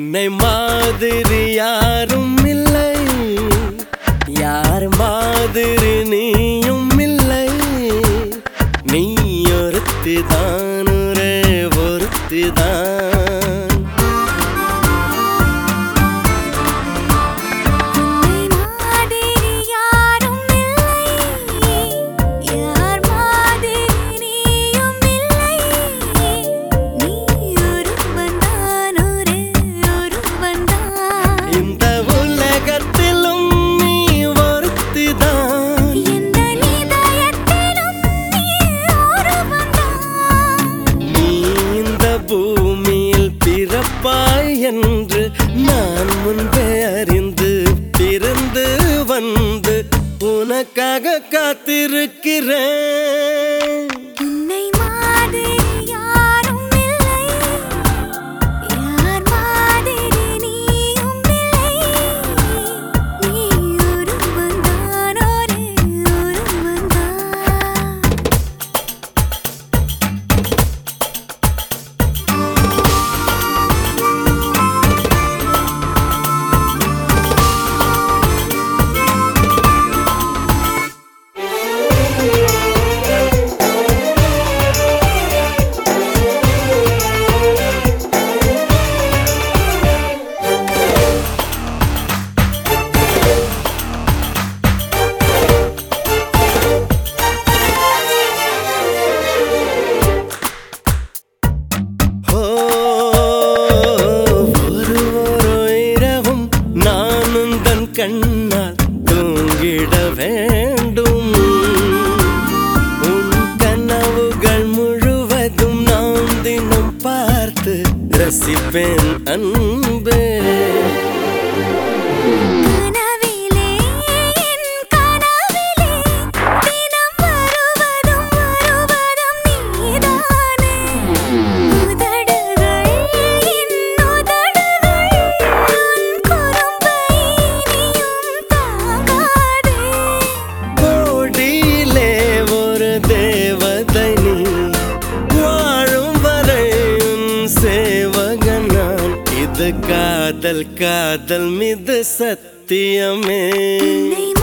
உன்னை மாதிரி யாரும் இல்லை யார் மாதிரி நீயும் இல்லை நீ ஒருத்தி தான் ஒரே ஒருத்தி தான் உன்னை மாதிரி யாரும் இல்லை யார் மாதிரி நீயும் இல்லை நீ ஒருவன் தான் ஒரே ஒருவன் தான் இந்த உலகத்திலும் நீ ஒருத்தி தான் எந்த இதயத்திலும் நீ ஒருவன் தான் நீ இந்த பூமியில் பிறப்பாய் என்று நான் முன்பே அறிந்து பிறந்து வந்து உனக்காக காத்திருக்கிறேன் உன்னை மாதிரி யாரும் இல்லை யார் மாதிரி நீயும் இல்லை நீ ஒருவன் தான் ஒரே ஒருவன் தான் ஓ, ஒரு ஒரு இரவும் நானும் தன் கண்ணால் தூங்கிட வேண்டும் உன் கனவுகள் முழுவதும் நான் தினம் பார்த்து ரசிப்பேன் அன்பே கனவிலே என் கனவிலே தினம் வருவதும் வருவதும் நீதானே உதடுகள் என் உதடுகள் உன் குறும்பை இனியும் தாங்காதே கோடியிலே ஒரு தேவதை நீ வாழும் வரை உன் சேவகன் நான் இது காதல் காதல் மிது சத்தியமே உன்னை